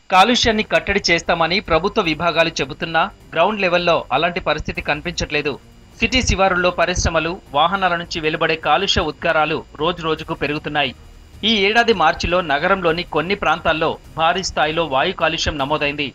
కాలుష్యాన్ని కట్టడి చేస్తామని ప్రభుత్వ విభాగాలు చెబుతున్నా గ్రౌండ్ లెవెల్లో అలాంటి పరిస్థితి కనిపించట్లేదు సిటీ శివారుల్లో పరిశ్రమలు వాహనాల నుంచి వెలువడే కాలుష్య ఉద్గారాలు రోజు రోజుకు పెరుగుతున్నాయి ఈ ఏడాది మార్చిలో నగరంలోని కొన్ని ప్రాంతాల్లో భారీ స్థాయిలో వాయు కాలుష్యం నమోదైంది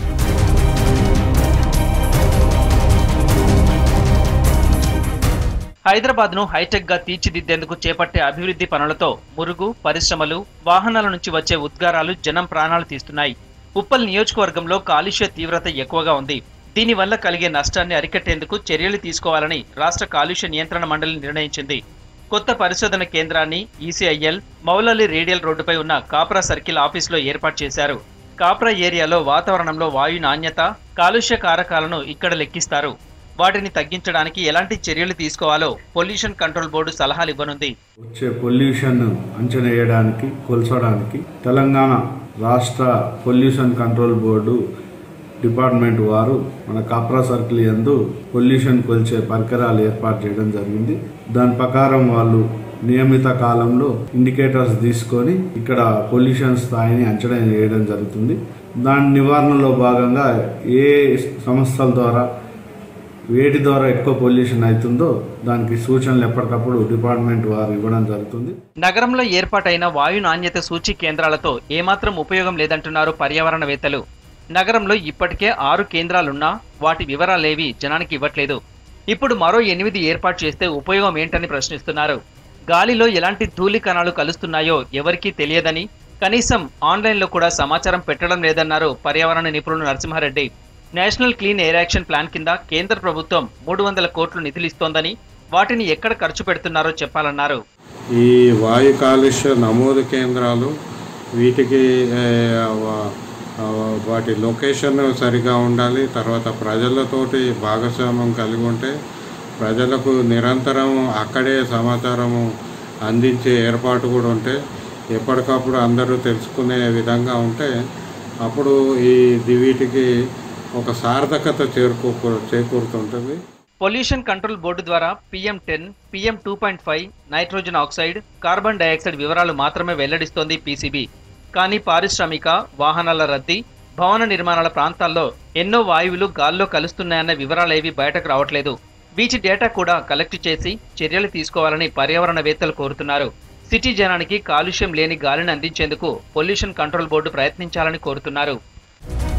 హైదరాబాద్ ను హైటెక్ గా తీర్చిదిద్దేందుకు చేపట్టే అభివృద్ధి పనులతో మురుగు పరిశ్రమలు వాహనాల నుంచి వచ్చే ఉద్గారాలు జనం ప్రాణాలు తీస్తున్నాయి ఉప్పల్ నియోజకవర్గంలో కాలుష్య తీవ్రత ఎక్కువగా ఉంది దీనివల్ల కలిగే నష్టాన్ని అరికట్టేందుకు చర్యలు తీసుకోవాలని రాష్ట్ర కాలుష్య నియంత్రణ మండలి నిర్ణయించింది కొత్త పరిశోధన కేంద్రాన్ని ఈసీఐఎల్ మౌలలి రేడియల్ రోడ్డుపై ఉన్న కాప్రా సర్కిల్ ఆఫీసులో ఏర్పాటు చేశారు కాప్రా ఏరియాలో వాతావరణంలో వాయు నాణ్యత కాలుష్య కారకాలను ఇక్కడ లెక్కిస్తారు వాటిని తగ్గించడానికి ఎలాంటి చర్యలు తీసుకోవాలో పొల్యూషన్ కంట్రోల్ బోర్డు సలహాలు ఇవ్వనుంది వచ్చే పొల్యూషన్ అంచనా వేయడానికి కొలచడానికి తెలంగాణ రాష్ట్ర పొల్యూషన్ కంట్రోల్ బోర్డు డిపార్ట్మెంట్ వారు మన కాప్రా సర్కిల్ యందు పొల్యూషన్ కొలిచే పరికరాలు ఏర్పాటు చేయడం జరిగింది దాని ప్రకారం వాళ్ళు నియమిత కాలంలో ఇండికేటర్స్ తీసుకొని ఇక్కడ పొల్యూషన్ స్థాయిని అంచనా వేయడం జరుగుతుంది దాని నివారణలో భాగంగా ఏ సంస్థల ద్వారా వేటి ద్వారా ఎక్కువ పొల్యూషన్ అవుతుందో దానికి సూచనలు ఎప్పటికప్పుడు డిపార్ట్మెంట్ వారు ఇవ్వడం జరుగుతుంది నగరంలో ఏర్పాటైన వాయు నాణ్యత సూచి కేంద్రాలతో ఏమాత్రం ఉపయోగం లేదంటున్నారు పర్యావరణవేత్తలు నగరంలో ఇప్పటికే ఆరు కేంద్రాలున్నా వాటి వివరాలేవి జనానికి ఇవ్వట్లేదు ఇప్పుడు మరో ఎనిమిది ఏర్పాటు చేస్తే ఉపయోగం ఏంటని ప్రశ్నిస్తున్నారు గాలిలో ఎలాంటి ధూళి కణాలు కలుస్తున్నాయో ఎవరికీ తెలియదని కనీసం ఆన్లైన్లో కూడా సమాచారం పెట్టడం లేదన్నారు పర్యావరణ నిపుణులు Narasimhareddy national clean air action plan కింద కేంద్ర ప్రభుత్వం మూడు వందల కోట్లు నిధులిస్తోందని వాటిని ఎక్కడ ఖర్చు పెడుతున్నారో చెప్పాలన్నారు ఈ వాయు కాలుష్య నమోదు కేంద్రాలు వీటికి ఏ, వా- ఆ, వాటి లొకేషన్ సరిగా ఉండాలి తర్వాత ప్రజలతోటి భాగస్వామ్యం కలిగి ఉంటే ప్రజలకు నిరంతరం అక్కడే సమాచారము అందించే ఏర్పాటు కూడా ఉంటే ఎప్పటికప్పుడు అందరూ తెలుసుకునే విధంగా ఉంటే అప్పుడు ఈ ది- వీటికి ఒక సార్థకత చేరుకూ చేకూరుతుంటుంది పొల్యూషన్ కంట్రోల్ బోర్డు ద్వారా PM ten PM two point five nitrogen oxide carbon dioxide వివరాలు మాత్రమే వెల్లడిస్తోంది పీసీబీ కానీ పారిశ్రామిక వాహనాల రద్దీ భవన నిర్మాణాల ప్రాంతాల్లో ఎన్నో వాయువులు గాల్లో కలుస్తున్నాయన్న వివరాలేవి బయటకు రావట్లేదు వీటి డేటా కూడా కలెక్ట్ చేసి చర్యలు తీసుకోవాలని పర్యావరణవేత్తలు కోరుతున్నారు సిటీ జనానికి కాలుష్యం లేని గాలిని అందించేందుకు పొల్యూషన్ కంట్రోల్ బోర్డు ప్రయత్నించాలని కోరుతున్నారు